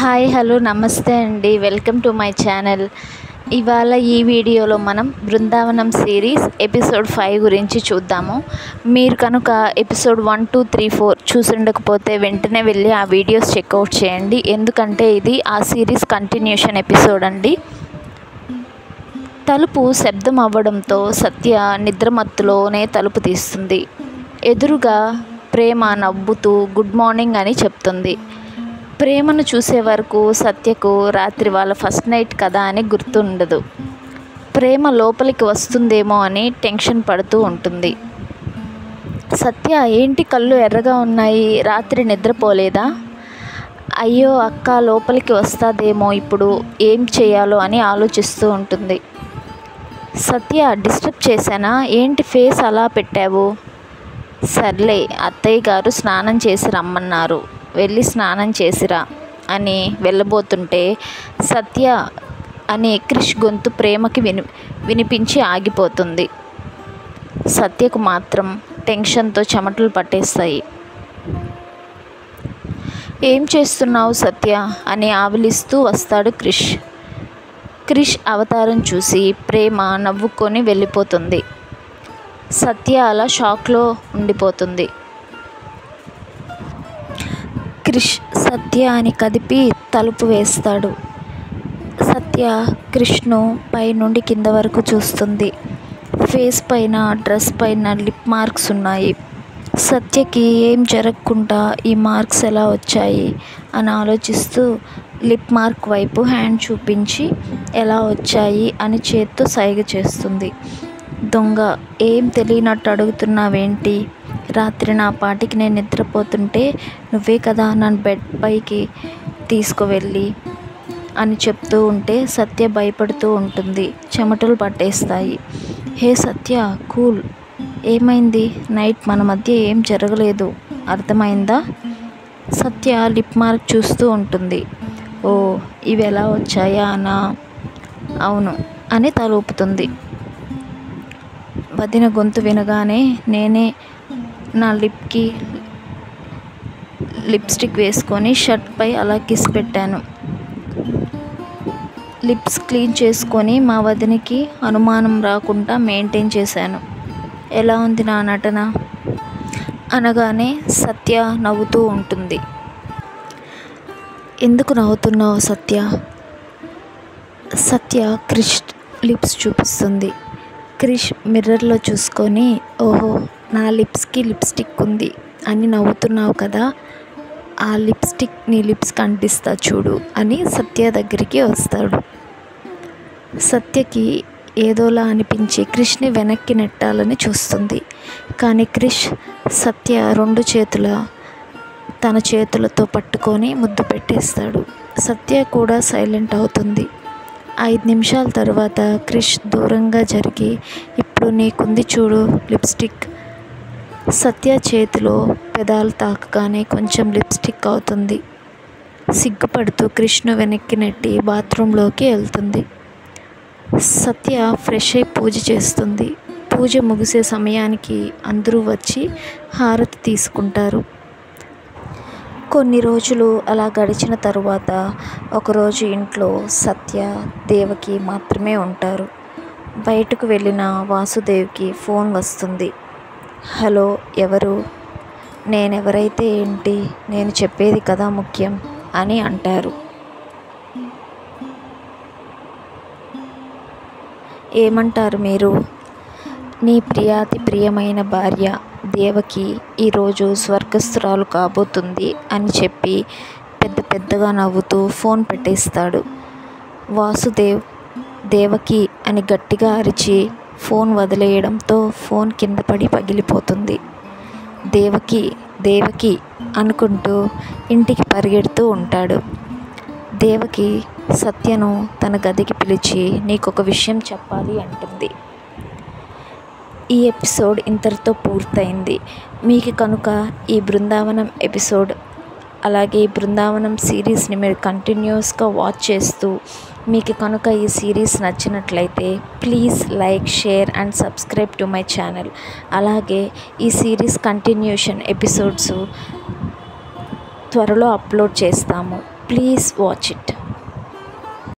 hi hello నమస్తే అండి welcome to my channel ఇవాళ ఈ వీడియోలో మనం బృందావనం సిరీస్ ఎపిసోడ్ ఫైవ్ గురించి చూద్దాము మీరు కనుక episode one two three four చూసుండకపోతే వెంటనే వెళ్ళి ఆ వీడియోస్ చెక్అవుట్ చేయండి ఎందుకంటే ఇది ఆ సిరీస్ కంటిన్యూషన్ ఎపిసోడ్ అండి తలుపు శబ్దం అవ్వడంతో సత్య నిద్రమత్తులోనే తలుపు తీస్తుంది ఎదురుగా ప్రేమ నవ్వుతూ గుడ్ మార్నింగ్ అని చెప్తుంది ప్రేమను చూసే వరకు సత్యకు రాత్రి వాళ్ళ ఫస్ట్ నైట్ కదా అని గుర్తుండదు ప్రేమ లోపలికి వస్తుందేమో అని టెన్షన్ పడుతూ ఉంటుంది సత్య ఏంటి కళ్ళు ఎర్రగా ఉన్నాయి రాత్రి నిద్రపోలేదా అయ్యో అక్క లోపలికి వస్తాదేమో ఇప్పుడు ఏం చేయాలో అని ఆలోచిస్తూ ఉంటుంది సత్య డిస్టర్బ్ చేశానా ఏంటి ఫేస్ అలా పెట్టావు సర్లే అత్తయ్య గారు స్నానం చేసి రమ్మన్నారు వెళ్ళి స్నానం చేసిరా అని వెళ్ళబోతుంటే సత్య అనే క్రిష్ గొంతు ప్రేమకి విని వినిపించి ఆగిపోతుంది సత్యకు మాత్రం టెన్షన్తో చెమటలు పట్టేస్తాయి ఏం చేస్తున్నావు సత్య అని ఆవిలిస్తూ వస్తాడు క్రిష్ క్రిష్ అవతారం చూసి ప్రేమ నవ్వుకొని వెళ్ళిపోతుంది సత్య అలా షాక్లో ఉండిపోతుంది క్రిష్ సత్య అని కదిపి తలుపు వేస్తాడు సత్య క్రిష్ను పైనుండి కింద వరకు చూస్తుంది ఫేస్ పైన డ్రెస్ పైన లిప్ మార్క్స్ ఉన్నాయి సత్యకి ఏం జరగకుండా ఈ మార్క్స్ ఎలా వచ్చాయి అని ఆలోచిస్తూ లిప్ మార్క్ వైపు హ్యాండ్ చూపించి ఎలా వచ్చాయి అని చేత్తో సైగ చేస్తుంది దొంగ ఏం తెలియనట్టు అడుగుతున్నావేంటి రాత్రి నా పాటికి నేను నిద్రపోతుంటే నువ్వే కదా నన్ను బెడ్ పైకి తీసుకువెళ్ళి అని చెప్తూ ఉంటే సత్య భయపడుతూ ఉంటుంది చెమటలు పట్టేస్తాయి హే సత్య కూల్ ఏమైంది నైట్ మన మధ్య ఏం జరగలేదు అర్థమైందా సత్య లిప్ మార్క్ చూస్తూ ఉంటుంది ఓ ఇవి ఎలా వచ్చాయా అనా అవును అని తలూపుతుంది వదిన గొంతు వినగానే నేనే నా లిప్కి లిప్స్టిక్ వేసుకొని షర్ట్పై అలా కిస్ పెట్టాను లిప్స్ క్లీన్ చేసుకొని మా వదినికి అనుమానం రాకుండా మెయింటైన్ చేశాను ఎలా ఉంది నా నటన అనగానే సత్య నవ్వుతూ ఉంటుంది ఎందుకు నవ్వుతున్నావు సత్య సత్య క్రిష్ లిప్స్ చూపిస్తుంది క్రిష్ మిర్రర్లో చూసుకొని ఓహో నా లిప్స్కి లిప్స్టిక్ ఉంది అని నవ్వుతున్నావు కదా ఆ లిప్స్టిక్ నీ లిప్స్ కంటిస్తా చూడు అని సత్య దగ్గరికి వస్తాడు సత్యకి ఏదోలా అనిపించి క్రిష్ని వెనక్కి నెట్టాలని చూస్తుంది కానీ క్రిష్ సత్య రెండు చేతుల తన చేతులతో పట్టుకొని ముద్దు పెట్టేస్తాడు సత్య కూడా సైలెంట్ అవుతుంది ఐదు నిమిషాల తర్వాత క్రిష్ దూరంగా జరిగి ఇప్పుడు నీకుంది చూడు లిప్స్టిక్ సత్య చేతిలో పెదాలు తాకగానే కొంచెం లిప్స్టిక్ అవుతుంది సిగ్గుపడుతూ కృష్ణ వెనక్కి నెట్టి బాత్రూంలోకి వెళ్తుంది సత్య ఫ్రెష్ అయి పూజ చేస్తుంది పూజ ముగిసే సమయానికి అందరూ వచ్చి హారతి తీసుకుంటారు కొన్ని రోజులు అలా గడిచిన తరువాత ఒకరోజు ఇంట్లో సత్య దేవకి మాత్రమే ఉంటారు బయటకు వెళ్ళిన వాసుదేవ్కి ఫోన్ వస్తుంది హలో ఎవరు నేనెవరైతే ఏంటి నేను చెప్పేది కదా ముఖ్యం అని అంటారు ఏమంటారు మీరు నీ ప్రియాతి ప్రియమైన భార్య దేవకి ఈరోజు స్వర్గస్థురాలు కాబోతుంది అని చెప్పి పెద్ద పెద్దగా నవ్వుతూ ఫోన్ పెట్టేస్తాడు వాసుదేవ్ దేవకి అని గట్టిగా అరిచి ఫోన్ వదిలేయడంతో ఫోన్ కింద పడి పగిలిపోతుంది దేవకి దేవకి అనుకుంటూ ఇంటికి పరిగెడుతూ ఉంటాడు దేవకి సత్యను తన గదికి పిలిచి నీకొక విషయం చెప్పాలి అంటుంది ఈ ఎపిసోడ్ ఇంతటితో పూర్తయింది మీకు కనుక ఈ బృందావనం ఎపిసోడ్ అలాగే ఈ బృందావనం సిరీస్ని మీరు కంటిన్యూస్గా వాచ్ చేస్తూ మీకు కనుక ఈ సిరీస్ నచ్చినట్లయితే please like share and subscribe to my channel అలాగే ఈ సిరీస్ కంటిన్యూషన్ ఎపిసోడ్స్ త్వరలో అప్లోడ్ చేస్తాము ప్లీజ్ వాచ్ ఇట్